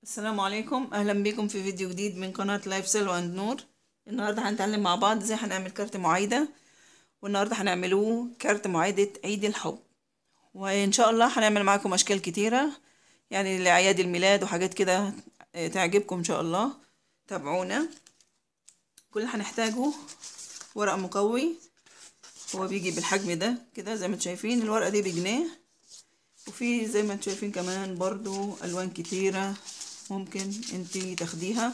السلام عليكم اهلا بكم في فيديو جديد من قناة لايف سيلو اند نور النهاردة هنتعلم مع بعض ازاي هنعمل كارت معايدة والنهاردة هنعملوه كارت معايدة عيد الحب وان شاء الله هنعمل معاكم اشكال كتيرة يعني لأعياد الميلاد وحاجات كده تعجبكم ان شاء الله تابعونا كل اللي هنحتاجه ورق مقوي هو بيجي بالحجم ده كده زي ما انتم شايفين الورقة دي بجنيه وفي زي ما انتم شايفين كمان برضو الوان كتيرة ممكن انتي تاخديها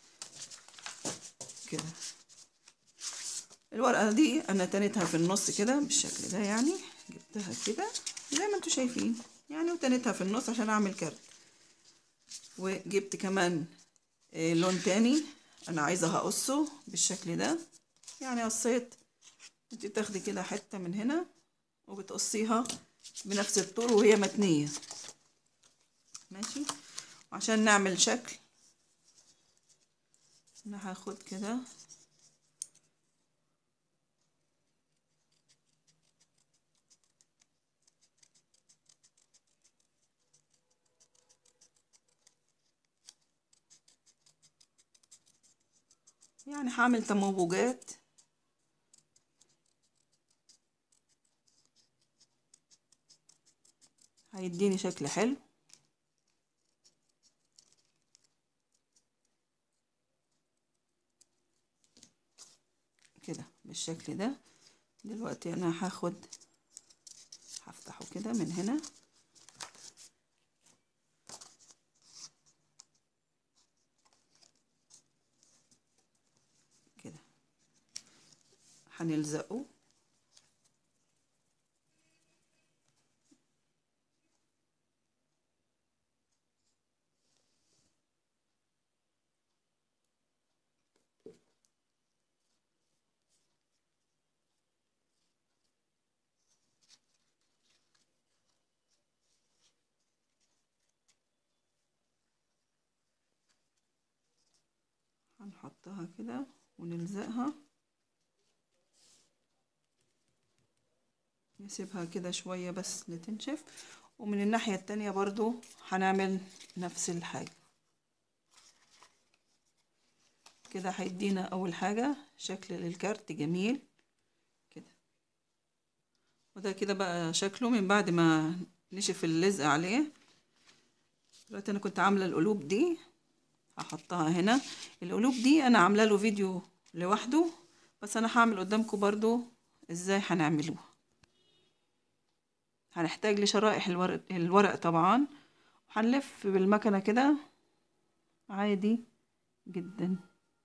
كده الورقة دي انا تنتها في النص كده بالشكل ده يعني جبتها كده زي ما انتم شايفين يعني وتنتها في النص عشان اعمل كارت وجبت كمان لون تاني انا عايزة هقصه بالشكل ده يعني قصيت انتي بتاخدي كده حتة من هنا وبتقصيها بنفس الطول وهي متنية ماشي عشان نعمل شكل انا هاخد كده يعني هعمل تموجات هيديني شكل حلو كده بالشكل ده دلوقتي انا هاخد هفتحه كده من هنا كده هنلزقه هنحطها كده ونلزقها نسيبها كده شوية بس لتنشف ومن الناحية التانية برضو هنعمل نفس الحاجة كده هيدينا أول حاجة شكل للكارت جميل كده وده كده بقى شكله من بعد ما نشف اللزق عليه دلوقتي أنا كنت عاملة القلوب دي هحطها هنا القلوب دي انا عامله له فيديو لوحده بس انا هعمل قدامكم برضو ازاي هنعملوها هنحتاج لشرائح الورق, الورق طبعا هنلف بالمكنه كده عادي جدا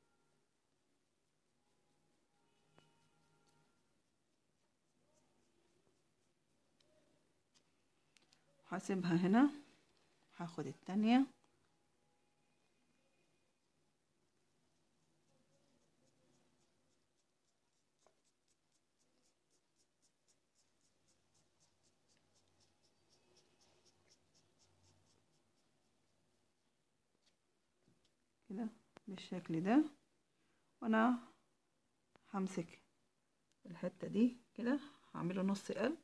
هسيبها هنا هاخد التانيه كده بالشكل ده وانا همسك الحتة دي كده هعمله نص قلب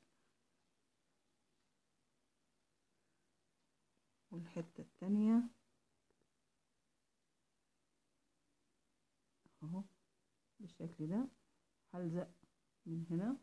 والحتة التانية اهو بالشكل ده هلزق من هنا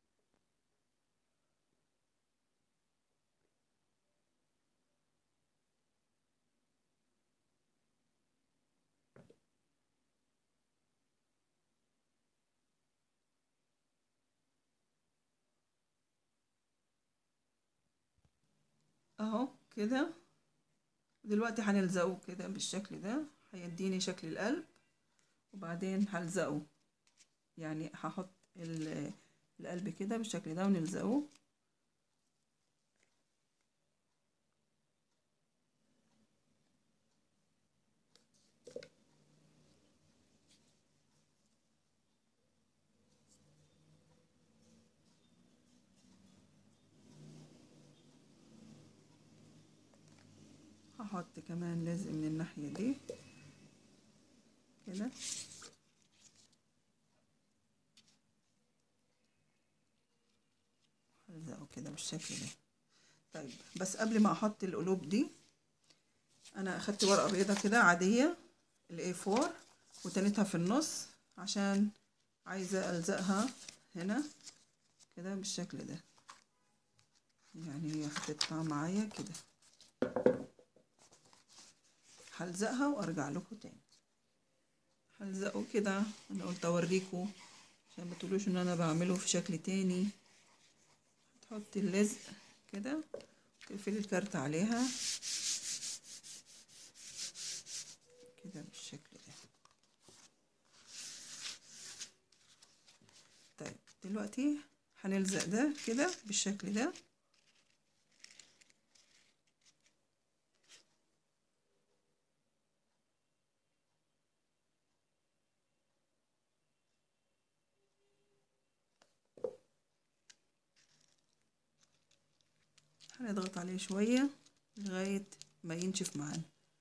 اهو كده دلوقتي هنلزقه كده بالشكل ده هيديني شكل القلب وبعدين هلزقه يعني هحط القلب كده بالشكل ده ونلزقه هحط كمان لزق من الناحية دي كده هلزقه كده بالشكل ده طيب بس قبل ما احط القلوب دي انا اخدت ورقه بيضه كده عاديه الاي 4 وتنيتها في النص عشان عايزه الزقها هنا كده بالشكل ده يعني هي هتطلع معايا كده هلزقها وارجع لكم تاني هلزقه كده انا قلت اوريكم عشان ما تقولوش ان انا بعمله في شكل تاني هتحطي اللزق كده تقفلي الكارت عليها كده بالشكل ده طيب دلوقتي هنلزق ده كده بالشكل ده هنضغط عليه شوية لغاية ما ينشف معانا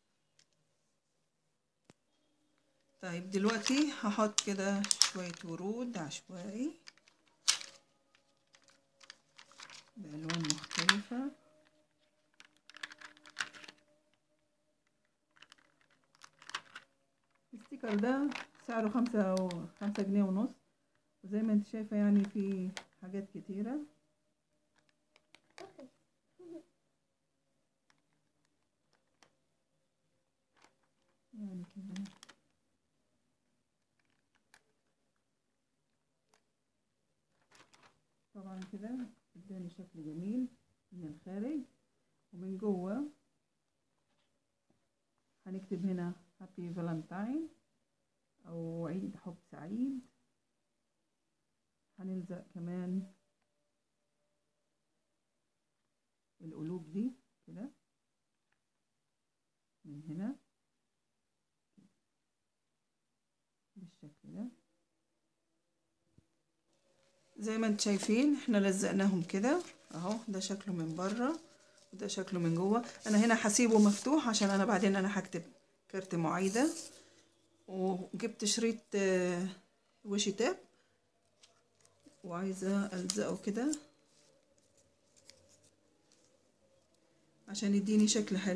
طيب دلوقتي هحط كده شوية ورود عشوائي بألوان مختلفة الستيكر ده سعره خمسة أو خمسة جنيه ونص وزي ما انت شايفة يعني في حاجات كتيرة يعني كده طبعا كده اداني شكل جميل من الخارج ومن جوه هنكتب هنا هابي فالنتاين او عيد حب سعيد هنلزق كمان القلوب دي كده من هنا بالشكل ده زي ما انتم شايفين احنا لزقناهم كده اهو ده شكله من بره وده شكله من جوه انا هنا هسيبه مفتوح عشان انا بعدين انا هكتب كارت معايده وجبت شريط وشي تاب وعايزه الزقه كده عشان يديني شكل حلو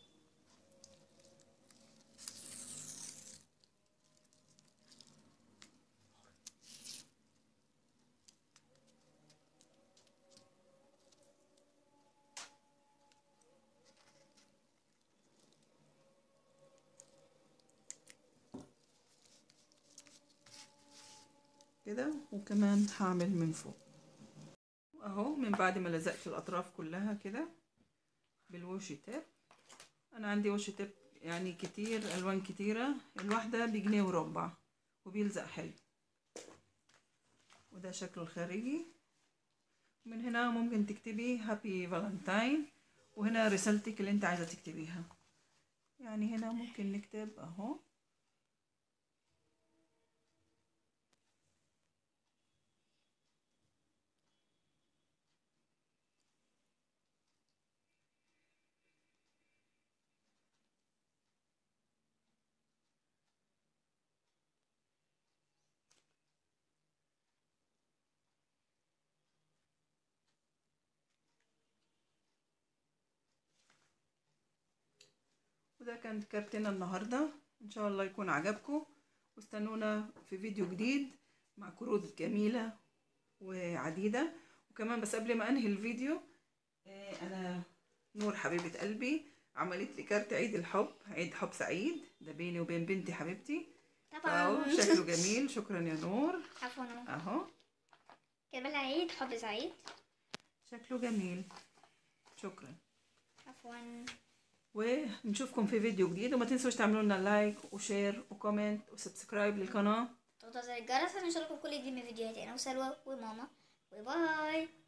كده وكمان هعمل من فوق اهو من بعد ما لزقت الاطراف كلها كده بالوشي تاب انا عندي وشي تاب يعني كتير الوان كتيره الواحده بجنيه وربع وبيلزق حلو وده شكله الخارجي من هنا ممكن تكتبي هابي فالنتاين وهنا رسالتك اللي انت عايزه تكتبيها يعني هنا ممكن نكتب اهو وده كان كارتنا النهاردة ان شاء الله يكون عجبكم واستنونا في فيديو جديد مع كروت جميلة وعديدة وكمان بس قبل ما انهي الفيديو انا نور حبيبة قلبي عملت لي كارت عيد الحب عيد حب سعيد ده بيني وبين بنتي حبيبتي اهو طبعا شكله جميل شكرا يا نور عفوا اهو كده عيد حب سعيد شكله جميل شكرا عفوا ونشوفكم في فيديو جديد وما تنسوش تعملوا لنا لايك وشير وكومنت وسبسكرايب للقناه تضغطوا زر الجرس عشان يوصلكم كل جديد من فيديوهاتي انا وسلوى وماما وباي